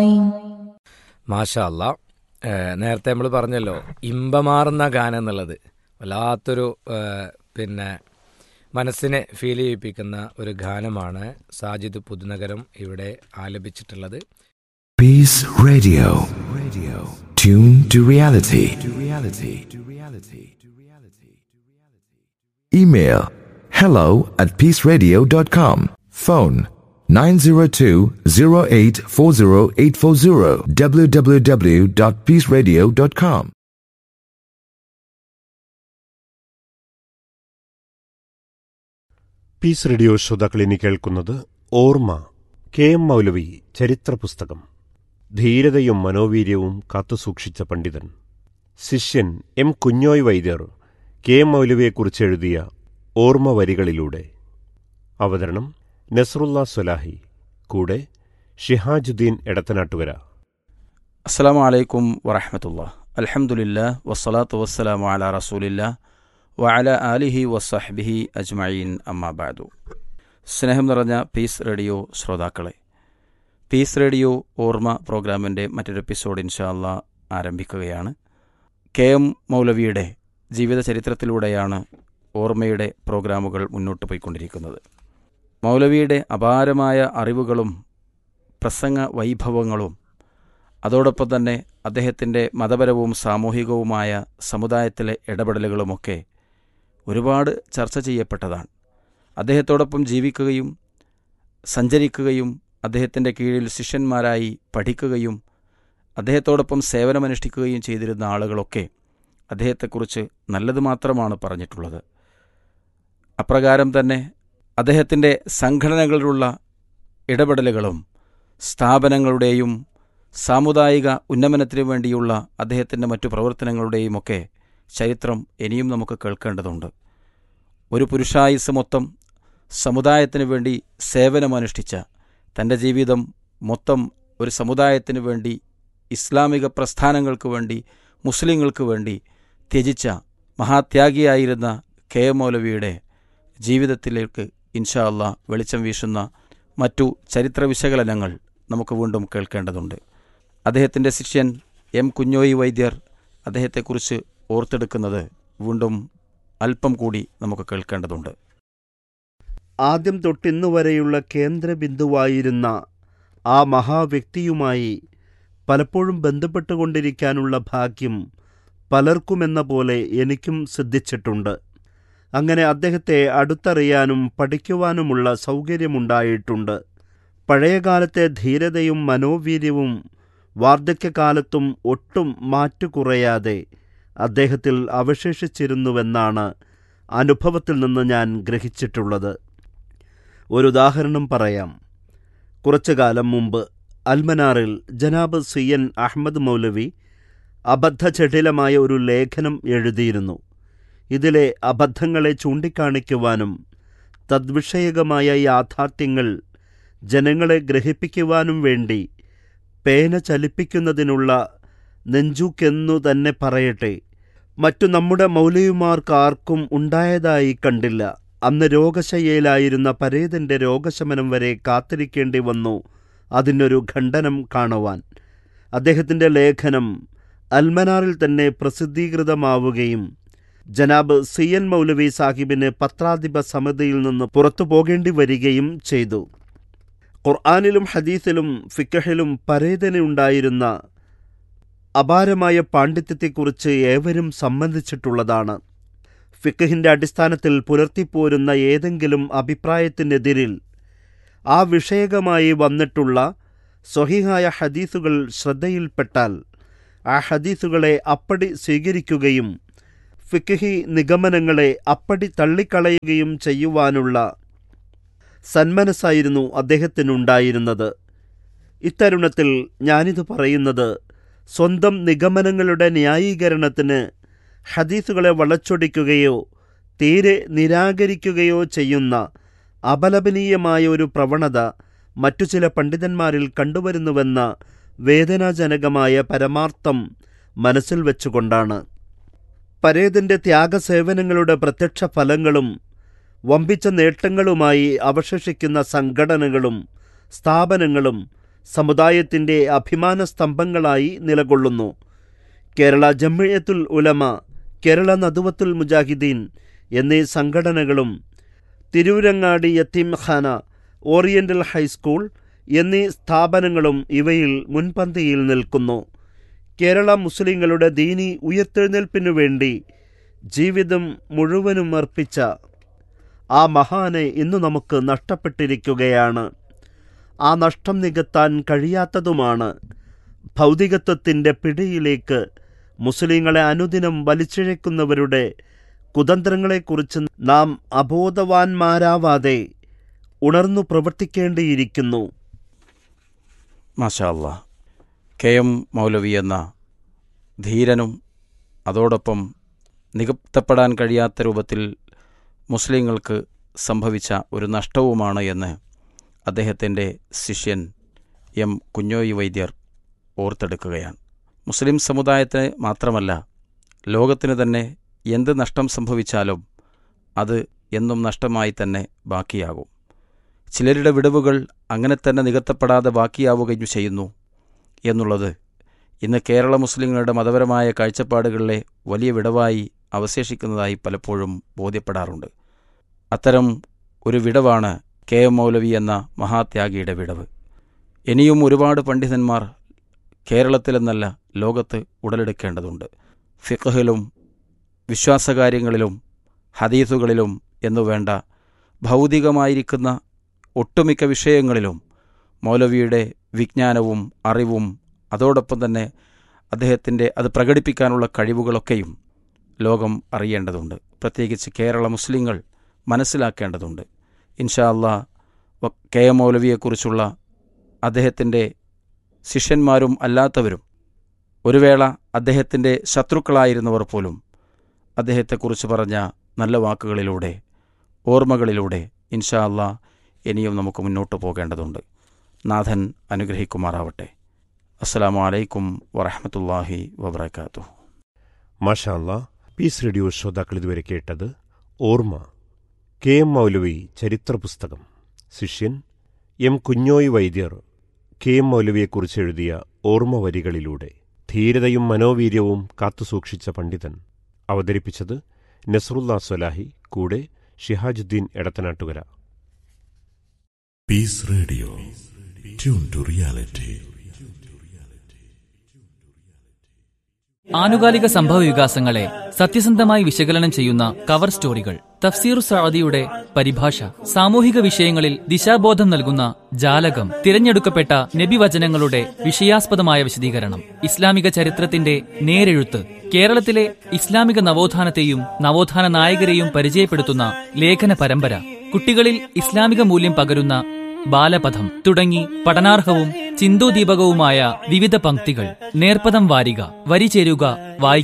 മാഷാ അല്ല നേരത്തെ നമ്മൾ പറഞ്ഞല്ലോ ഇമ്പമാർന്ന ഗാനം എന്നുള്ളത് വല്ലാത്തൊരു ഏഹ്, പിന്നെ മനസ്സിനെ ഫീൽ ചെയ്യിപ്പിക്കുന്ന ഒരു ഗാനമാണ് സാജിദ് പുതുനഗരം ഇവിടെ ആലപിച്ചിട്ടുള്ളത് Peace Radio. Radio. Tune to reality. To reality. To reality. To reality. Email hello at peaceradio.com. Phone 902-0840840 www.peaceradio.com. Peace radio ശ്രോതാക്കൾ ഇനി കേൾക്കുന്നത് ഓർമ്മ കെ എം മൗലവി ചരിത്ര പുസ്തകം ധീരതയും മനോവീര്യവും കാത്തുസൂക്ഷിച്ച പണ്ഡിതൻ ശിഷ്യൻ എം കുഞ്ഞോയ് വൈദ്യർ കെ എം മൗലവിയെക്കുറിച്ച് എഴുതിയ ഓർമ്മ വരികളിലൂടെ അവതരണം നസറുല്ല സ്വലാഹി കൂടെ ഷിഹാജുദ്ദീൻ എടത്തനാട്ടുകര അസ്സലാമു അലൈക്കും വറഹമത്തുള്ള അൽഹംദുലില്ലാ വസ്സലാത്തു വസ്സലാമു അല റസൂലില്ലാ വഅല ആലിഹി വസഹ്ബിഹി അജ്മഈൻ അമ്മാബാദു സ്നേഹം നിറഞ്ഞ പീസ് റേഡിയോ ശ്രോതാക്കളെ പീസ് റേഡിയോ ഓർമ്മ പ്രോഗ്രാമിൻ്റെ മറ്റൊരു എപ്പിസോഡ് ഇൻഷാല്ല ആരംഭിക്കുകയാണ് കെ എം മൗലവിയുടെ ജീവിത ചരിത്രത്തിലൂടെയാണ് ഓർമ്മയുടെ പ്രോഗ്രാമുകൾ മുന്നോട്ട് പോയിക്കൊണ്ടിരിക്കുന്നത് മൗലവിയുടെ അപാരമായ അറിവുകളും പ്രസംഗ വൈഭവങ്ങളും അതോടൊപ്പം തന്നെ അദ്ദേഹത്തിൻ്റെ മതപരവും സാമൂഹികവുമായ സമുദായത്തിലെ ഇടപെടലുകളുമൊക്കെ ഒരുപാട് ചർച്ച ചെയ്യപ്പെട്ടതാണ് അദ്ദേഹത്തോടൊപ്പം ജീവിക്കുകയും സഞ്ചരിക്കുകയും അദ്ദേഹത്തിൻ്റെ കീഴിൽ ശിഷ്യന്മാരായി പഠിക്കുകയും അദ്ദേഹത്തോടൊപ്പം സേവനമനുഷ്ഠിക്കുകയും ചെയ്തിരുന്ന ആളുകളൊക്കെ അദ്ദേഹത്തെക്കുറിച്ച് നല്ലത് മാത്രമാണ് പറഞ്ഞിട്ടുള്ളത് അപ്രകാരം തന്നെ അദ്ദേഹത്തിൻ്റെ സംഘടനകളിലുള്ള ഇടപെടലുകളും സ്ഥാപനങ്ങളുടെയും സാമുദായിക ഉന്നമനത്തിനു വേണ്ടിയുള്ള അദ്ദേഹത്തിൻ്റെ മറ്റു പ്രവർത്തനങ്ങളുടെയുമൊക്കെ ചരിത്രം ഇനിയും നമുക്ക് കേൾക്കേണ്ടതുണ്ട് ഒരു പുരുഷായുസ് മൊത്തം സമുദായത്തിനു വേണ്ടി സേവനമനുഷ്ഠിച്ച തൻ്റെ ജീവിതം മൊത്തം ഒരു സമുദായത്തിനു വേണ്ടി ഇസ്ലാമിക പ്രസ്ഥാനങ്ങൾക്ക് വേണ്ടി മുസ്ലിങ്ങൾക്ക് വേണ്ടി ത്യജിച്ച മഹാത്യാഗിയായിരുന്ന കെ എം മൗലവിയുടെ ജീവിതത്തിലേക്ക് ഇൻഷാ അള്ളാ വെളിച്ചം വീശുന്ന മറ്റു ചരിത്ര വിശകലനങ്ങൾ നമുക്ക് വീണ്ടും കേൾക്കേണ്ടതുണ്ട് അദ്ദേഹത്തിൻ്റെ ശിഷ്യൻ എം കുഞ്ഞോയി വൈദ്യർ അദ്ദേഹത്തെക്കുറിച്ച് ഓർത്തെടുക്കുന്നത് വീണ്ടും അല്പം കൂടി നമുക്ക് കേൾക്കേണ്ടതുണ്ട് ആദ്യം തൊട്ടിന്നു വരെയുള്ള കേന്ദ്രബിന്ദുവായിരുന്ന ആ മഹാവ്യക്തിയുമായി പലപ്പോഴും ബന്ധപ്പെട്ടുകൊണ്ടിരിക്കാനുള്ള ഭാഗ്യം പലർക്കുമെന്ന പോലെ എനിക്കും സിദ്ധിച്ചിട്ടുണ്ട് അങ്ങനെ അദ്ദേഹത്തെ അടുത്തറിയാനും പഠിക്കുവാനുമുള്ള സൗകര്യമുണ്ടായിട്ടുണ്ട് പഴയകാലത്തെ ധീരതയും മനോവീര്യവും വാർദ്ധക്യകാലത്തും ഒട്ടും മാറ്റുകുറയാതെ അദ്ദേഹത്തിൽ അവശേഷിച്ചിരുന്നുവെന്നാണ് അനുഭവത്തിൽ നിന്ന് ഞാൻ ഗ്രഹിച്ചിട്ടുള്ളത് ഒരു ഉദാഹരണം പറയാം കുറച്ചു കാലം മുമ്പ് അൽമനാറിൽ ജനാബ് സി എൻ അഹമ്മദ് മൗലവി അബദ്ധജടിലമായ ഒരു ലേഖനം എഴുതിയിരുന്നു ഇതിലെ അബദ്ധങ്ങളെ ചൂണ്ടിക്കാണിക്കുവാനും തദ്വിഷയകമായ യാഥാർത്ഥ്യങ്ങൾ ജനങ്ങളെ ഗ്രഹിപ്പിക്കുവാനും വേണ്ടി പേന ചലിപ്പിക്കുന്നതിനുള്ള നെഞ്ചൂക്കെന്നു തന്നെ പറയട്ടെ മറ്റു നമ്മുടെ മൗലവിമാർക്കാർക്കും ഉണ്ടായതായി കണ്ടില്ല അന്ന് രോഗശയ്യയിലായിരുന്ന പരേതന്റെ രോഗശമനം വരെ കാത്തിരിക്കേണ്ടി വന്നു അതിനൊരു ഖണ്ഡനം കാണുവാൻ അദ്ദേഹത്തിൻ്റെ ലേഖനം അൽമനാറിൽ തന്നെ പ്രസിദ്ധീകൃതമാവുകയും ജനാബ് സി എൻ മൗലവി സാഹിബിന് പത്രാധിപ സമിതിയിൽ നിന്ന് പുറത്തു പോകേണ്ടി വരികയും ചെയ്തു ഖുർആാനിലും ഹദീസിലും ഫിക്കഹിലും പരേതനുണ്ടായിരുന്ന അപാരമായ പാണ്ഡിത്യത്തെക്കുറിച്ച് ഏവരും സംബന്ധിച്ചിട്ടുള്ളതാണ് ഫിക്കഹിൻ്റെ അടിസ്ഥാനത്തിൽ പുലർത്തിപ്പോരുന്ന ഏതെങ്കിലും അഭിപ്രായത്തിനെതിരിൽ ആ വിഷയകമായി വന്നിട്ടുള്ള സ്വഹിഹായ ഹദീസുകൾ ശ്രദ്ധയിൽപ്പെട്ടാൽ ആ ഹദീസുകളെ അപ്പടി സ്വീകരിക്കുകയും ഫിക്കഹി നിഗമനങ്ങളെ അപ്പടി തള്ളിക്കളയുകയും ചെയ്യുവാനുള്ള സന്മനസ്സായിരുന്നു അദ്ദേഹത്തിനുണ്ടായിരുന്നത് ഇത്തരുണത്തിൽ ഞാനിത് പറയുന്നത് സ്വന്തം നിഗമനങ്ങളുടെ ന്യായീകരണത്തിന് ഹദീസുകളെ വളച്ചൊടിക്കുകയോ തീരെ നിരാകരിക്കുകയോ ചെയ്യുന്ന അപലപനീയമായ ഒരു പ്രവണത മറ്റു ചില പണ്ഡിതന്മാരിൽ കണ്ടുവരുന്നുവെന്ന വേദനാജനകമായ പരമാർത്ഥം മനസ്സിൽ വെച്ചുകൊണ്ടാണ് പരേതന്റെ ത്യാഗസേവനങ്ങളുടെ പ്രത്യക്ഷ ഫലങ്ങളും വമ്പിച്ച നേട്ടങ്ങളുമായി അവശേഷിക്കുന്ന സംഘടനകളും സ്ഥാപനങ്ങളും സമുദായത്തിൻ്റെ അഭിമാന സ്തംഭങ്ങളായി നിലകൊള്ളുന്നു കേരള ജമിയത്തുൽ ഉലമ കേരള നദുവത്തുൽ മുജാഹിദീൻ എന്നീ സംഘടനകളും തിരൂരങ്ങാടി യത്തീംഖാന ഓറിയന്റൽ ഹൈസ്കൂൾ എന്നീ സ്ഥാപനങ്ങളും ഇവയിൽ മുൻപന്തിയിൽ നിൽക്കുന്നു കേരള മുസ്ലിങ്ങളുടെ ദീനി ഉയർത്തെഴുന്നേൽപ്പിനു വേണ്ടി ജീവിതം മുഴുവനും അർപ്പിച്ച ആ മഹാനെ ഇന്നു നമുക്ക് നഷ്ടപ്പെട്ടിരിക്കുകയാണ് ആ നഷ്ടം നികത്താൻ കഴിയാത്തതുമാണ് ഭൗതികത്വത്തിൻ്റെ പിടിയിലേക്ക് മുസ്ലിങ്ങളെ അനുദിനം വലിച്ചിഴക്കുന്നവരുടെ കുതന്ത്രങ്ങളെക്കുറിച്ച് നാം അബോധവാന്മാരാവാതെ ഉണർന്നു പ്രവർത്തിക്കേണ്ടിയിരിക്കുന്നു മാഷാ അല്ലാ കെ എം മൗലവി എന്ന ധീരനും അതോടൊപ്പം നികത്തപ്പെടാൻ കഴിയാത്ത രൂപത്തിൽ മുസ്ലിങ്ങൾക്ക് സംഭവിച്ച ഒരു നഷ്ടവുമാണ് എന്ന് അദ്ദേഹത്തിൻ്റെ ശിഷ്യൻ എം കുഞ്ഞോയി വൈദ്യർ ഓർത്തെടുക്കുകയാണ് മുസ്ലിം സമുദായത്തിന് മാത്രമല്ല ലോകത്തിന് തന്നെ എന്ത് നഷ്ടം സംഭവിച്ചാലും അത് എന്നും നഷ്ടമായി തന്നെ ബാക്കിയാകും ചിലരുടെ വിടവുകൾ അങ്ങനെ തന്നെ നികത്തപ്പെടാതെ ബാക്കിയാവുകയും ചെയ്യുന്നു എന്നുള്ളത് ഇന്ന് കേരള മുസ്ലിങ്ങളുടെ മതപരമായ കാഴ്ചപ്പാടുകളിലെ വലിയ വിടവായി അവശേഷിക്കുന്നതായി പലപ്പോഴും ബോധ്യപ്പെടാറുണ്ട് അത്തരം ഒരു വിടവാണ് കെ എം മൗലവി എന്ന മഹാത്യാഗിയുടെ വിടവ് ഇനിയും ഒരുപാട് പണ്ഡിതന്മാർ കേരളത്തിലെന്നല്ല ലോകത്ത് ഉടലെടുക്കേണ്ടതുണ്ട് ഫിഖഹിലും വിശ്വാസകാര്യങ്ങളിലും ഹദീസുകളിലും എന്നു വേണ്ട ഭൗതികമായിരിക്കുന്ന ഒട്ടുമിക്ക വിഷയങ്ങളിലും മൗലവിയുടെ വിജ്ഞാനവും അറിവും അതോടൊപ്പം തന്നെ അദ്ദേഹത്തിൻ്റെ അത് പ്രകടിപ്പിക്കാനുള്ള കഴിവുകളൊക്കെയും ലോകം അറിയേണ്ടതുണ്ട് പ്രത്യേകിച്ച് കേരള മുസ്ലിങ്ങൾ മനസ്സിലാക്കേണ്ടതുണ്ട് ഇൻഷാ അല്ലാ വ- കെ എം മൗലവിയെക്കുറിച്ചുള്ള അദ്ദേഹത്തിൻ്റെ ശിഷ്യന്മാരും അല്ലാത്തവരും ഒരു വേള അദ്ദേഹത്തിൻ്റെ ശത്രുക്കളായിരുന്നവർ പോലും അദ്ദേഹത്തെക്കുറിച്ച് പറഞ്ഞ നല്ല വാക്കുകളിലൂടെ ഓർമ്മകളിലൂടെ ഇൻഷാ അല്ലാ ഇനിയും നമുക്ക് മുന്നോട്ട് പോകേണ്ടതുണ്ട് നാഥൻ അനുഗ്രഹിക്കുമാറാവട്ടെ അസ്സലാമു അലൈക്കും വറഹമത്തല്ലാഹി വബർക്കാത്തു മാഷാല്ല പീസ് റേഡിയോ ശ്രോതാക്കൾ ഇതുവരെ കേട്ടത് ഓർമ്മ കെ എം മൗലവി ചരിത്ര പുസ്തകം ശിഷ്യൻ എം കുഞ്ഞോയ് വൈദ്യർ കെ എം മൗലവിയെക്കുറിച്ച് എഴുതിയ ഓർമ്മ വരികളിലൂടെ ധീരതയും മനോവീര്യവും കാത്തുസൂക്ഷിച്ച പണ്ഡിതൻ അവതരിപ്പിച്ചത് നസറുല്ലാ സ്വലാഹി കൂടെ ഷിഹാജുദ്ദീൻ Edathanattukara Peace Radio. Tune to reality. ആനുകാലിക സംഭവ വികാസങ്ങളെ സത്യസന്ധമായി വിശകലനം ചെയ്യുന്ന കവർ സ്റ്റോറികൾ തഫ്സീർ സഅദിയുടെ പരിഭാഷ സാമൂഹിക വിഷയങ്ങളിൽ ദിശാബോധം നൽകുന്ന ജാലകം തിരഞ്ഞെടുക്കപ്പെട്ട നബിവചനങ്ങളുടെ വിഷയാസ്പദമായ വിശദീകരണം ഇസ്ലാമിക ചരിത്രത്തിന്റെ നേരെഴുത്ത് കേരളത്തിലെ ഇസ്ലാമിക നവോത്ഥാനത്തെയും നവോത്ഥാന നായകരെയും പരിചയപ്പെടുത്തുന്ന ലേഖന പരമ്പര കുട്ടികളിൽ ഇസ്ലാമിക മൂല്യം പകരുന്ന ബാലപഥം തുടങ്ങി പഠനാർഹവും ചിന്തോദീപകവുമായ വിവിധ പംക്തികൾ നേർപ്പദം വാരിക വരി ചേരുക വായി